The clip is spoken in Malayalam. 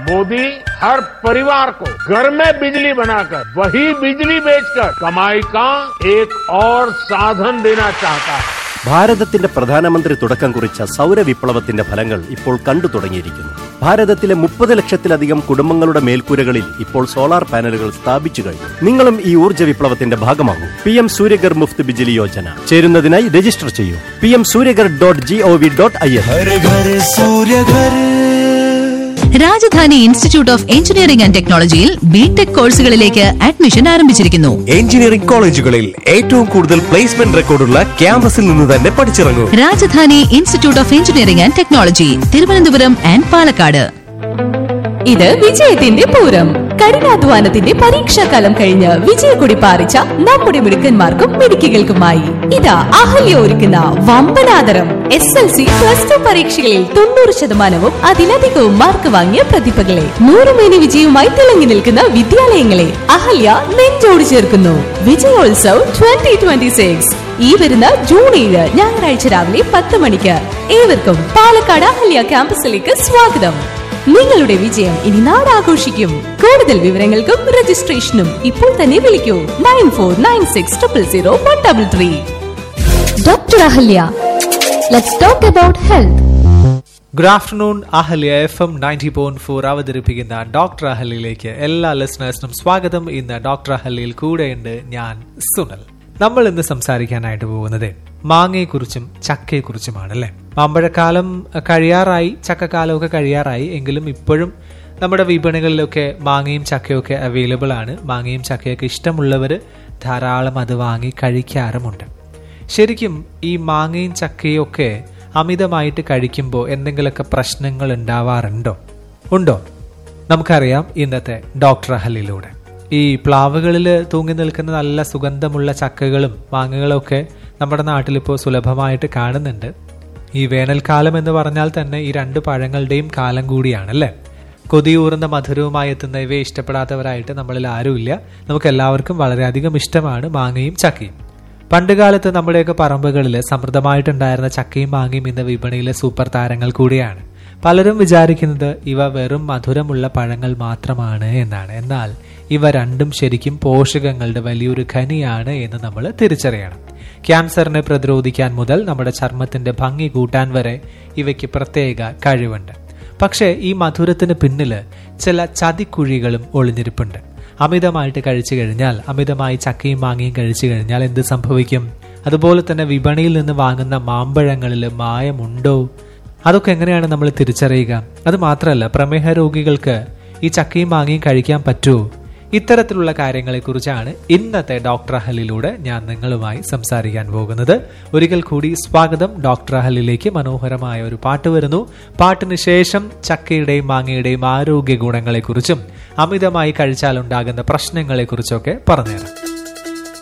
मोदी हर परिवार को घर में बिजली बनाकर वही बिजली बेचकर कमाई का एक और साधन देना चाहता है ഭാരതത്തിന്റെ പ്രധാനമന്ത്രി തുടക്കം കുറിച്ച സൗരവിപ്ലവത്തിന്റെ ഫലങ്ങൾ ഇപ്പോൾ കണ്ടു തുടങ്ങിയിരിക്കുന്നു ഭാരതത്തിലെ മുപ്പത് ലക്ഷത്തിലധികം കുടുംബങ്ങളുടെ മേൽക്കൂരകളിൽ ഇപ്പോൾ സോളാർ പാനലുകൾ സ്ഥാപിച്ചു കഴിഞ്ഞു നിങ്ങളും ഈ ഊർജ്ജ വിപ്ലവത്തിന്റെ ഭാഗമാകൂ പി എം സൂര്യഗർ മുഫ്ത് ബിജിലി യോജന ചേരുന്നതിനായി രജിസ്റ്റർ ചെയ്യൂ P M Surya Ghar dot G O V dot I N घर घर सूर्य घर Rajadhani institute of engineering and ടെക്നോളജിയിൽ ബിടെക് കോഴ്സുകളിലേക്ക് അഡ്മിഷൻ ആരംഭിച്ചിരിക്കുന്നു എഞ്ചിനീയറിംഗ് കോളേജുകളിൽ ഏറ്റവും കൂടുതൽ പ്ലേസ്മെന്റ് റെക്കോർഡുള്ള ക്യാമ്പസിൽ നിന്ന് തന്നെ പഠിച്ചിറങ്ങൂ Rajadhani institute of engineering and technology Thiruvananthapuram and Palakkad ഇത് വിജയത്തിന്റെ പൂരം കഠിനാധ്വാനത്തിന്റെ പരീക്ഷാകാലം കഴിഞ്ഞ് വിജയക്കൊടി പാറിച്ച നമ്മുടെ മിടുക്കന്മാർക്കും മിടുക്കികൾക്കുമായി ഇതാ അഹല്യ ഒരുക്കുന്ന വമ്പനാദരം S L C plus two പരീക്ഷകളിൽ തൊണ്ണൂറ് ശതമാനവും അതിലധികവും മാർക്ക് വാങ്ങിയ പ്രതിഭകളെ നൂറുമേനി വിജയവുമായി തിളങ്ങി നിൽക്കുന്ന വിദ്യാലയങ്ങളെ അഹല്യ നെഞ്ചോട് ചേർക്കുന്നു വിജയോത്സവ് ട്വന്റി ട്വന്റി സിക്സ് ഈ വരുന്ന ജൂൺ ഏഴ് ഞായറാഴ്ച രാവിലെ പത്ത് മണിക്ക് ഏവർക്കും പാലക്കാട് അഹല്യ ക്യാമ്പസിലേക്ക് സ്വാഗതം നിങ്ങളുടെ വിജയം ഇനി നാടാഘോഷിക്കും കൂടുതൽ വിവരങ്ങൾക്കും രജിസ്ട്രേഷനും ഇപ്പോൾ തന്നെ വിളിക്കൂ nine four nine six triple zero one double three doctor Ahalya let's talk about health good afternoon Ahalya F M ninety point four അവതരിപ്പിക്കുന്ന ഡോക്ടർ അഹല്യയിലേക്ക് എല്ലാ ലിസണേഴ്സിനും സ്വാഗതം ഇന്ന് ഡോക്ടർ അഹല്യയിൽ കൂടെയുണ്ട് ഞാൻ സുനൽ നമ്മൾ ഇന്ന് സംസാരിക്കാനായിട്ട് പോകുന്നത് മാങ്ങയെക്കുറിച്ചും ചക്കയെക്കുറിച്ചുമാണ് അല്ലേ മാമ്പഴക്കാലം കഴിയാറായി ചക്കക്കാലമൊക്കെ കഴിയാറായി എങ്കിലും ഇപ്പോഴും നമ്മുടെ വിപണികളിലൊക്കെ മാങ്ങയും ചക്കയൊക്കെ അവൈലബിൾ ആണ് മാങ്ങയും ചക്കയൊക്കെ ഇഷ്ടമുള്ളവർ ധാരാളം അത് വാങ്ങി കഴിക്കാറുമുണ്ട് ശരിക്കും ഈ മാങ്ങയും ചക്കയും ഒക്കെ അമിതമായിട്ട് കഴിക്കുമ്പോൾ എന്തെങ്കിലുമൊക്കെ പ്രശ്നങ്ങൾ ഉണ്ടാവാറുണ്ടോ ഉണ്ടോ നമുക്കറിയാം ഇന്നത്തെ ഡോക്ടർ അഹലിലൂടെ ഈ പ്ലാവുകളിൽ തൂങ്ങി നിൽക്കുന്ന നല്ല സുഗന്ധമുള്ള ചക്കകളും മാങ്ങകളും ഒക്കെ നമ്മുടെ നാട്ടിലിപ്പോൾ സുലഭമായിട്ട് കാണുന്നുണ്ട് ഈ വേനൽക്കാലം എന്ന് പറഞ്ഞാൽ തന്നെ ഈ രണ്ട് പഴങ്ങളുടെയും കാലം കൂടിയാണല്ലേ കൊതിയൂറുന്ന മധുരവുമായി എത്തുന്ന ഇവയെ ഇഷ്ടപ്പെടാത്തവരായിട്ട് നമ്മളിൽ ആരുമില്ല നമുക്ക് എല്ലാവർക്കും വളരെയധികം ഇഷ്ടമാണ് മാങ്ങയും ചക്കയും പണ്ടുകാലത്ത് നമ്മുടെയൊക്കെ പറമ്പുകളിൽ സമൃദ്ധമായിട്ടുണ്ടായിരുന്ന ചക്കയും മാങ്ങയും ഇന്ന് വിപണിയിലെ സൂപ്പർ താരങ്ങൾ കൂടിയാണ് പലരും വിചാരിക്കുന്നത് ഇവ വെറും മധുരമുള്ള പഴങ്ങൾ മാത്രമാണ് എന്നാണ് എന്നാൽ ഇവ രണ്ടും ശരിക്കും പോഷകങ്ങളുടെ വലിയൊരു ഖനിയാണ് എന്ന് നമ്മൾ തിരിച്ചറിയണം ക്യാൻസറിനെ പ്രതിരോധിക്കാൻ മുതൽ നമ്മുടെ ചർമ്മത്തിന്റെ ഭംഗി കൂട്ടാൻ വരെ ഇവയ്ക്ക് പ്രത്യേക കഴിവുണ്ട് പക്ഷേ ഈ മധുരത്തിന് പിന്നില് ചില ചതിക്കുഴികളും ഒളിഞ്ഞിരിപ്പുണ്ട് അമിതമായിട്ട് കഴിച്ചു കഴിഞ്ഞാൽ അമിതമായി ചക്കയും മാങ്ങയും കഴിച്ചു കഴിഞ്ഞാൽ എന്ത് സംഭവിക്കും അതുപോലെ തന്നെ വിപണിയിൽ നിന്ന് വാങ്ങുന്ന മാമ്പഴങ്ങളിൽ മായമുണ്ടോ അതൊക്കെ എങ്ങനെയാണ് നമ്മൾ തിരിച്ചറിയുക അത് മാത്രമല്ല പ്രമേഹ രോഗികൾക്ക് ഈ ചക്കയും മാങ്ങയും കഴിക്കാൻ പറ്റുമോ ഇത്തരത്തിലുള്ള കാര്യങ്ങളെക്കുറിച്ചാണ് ഇന്നത്തെ ഡോക്ടർ അഹലിലൂടെ ഞാൻ നിങ്ങളുമായി സംസാരിക്കാൻ പോകുന്നത് ഒരിക്കൽ കൂടി സ്വാഗതം ഡോക്ടർ അഹലിലേക്ക് മനോഹരമായ ഒരു പാട്ട് വരുന്നു പാട്ടിന് ശേഷം ചക്കയുടെയും മാങ്ങയുടെയും ആരോഗ്യ ഗുണങ്ങളെക്കുറിച്ചും അമിതമായി കഴിച്ചാൽ ഉണ്ടാകുന്ന പ്രശ്നങ്ങളെക്കുറിച്ചൊക്കെ പറഞ്ഞുതരാം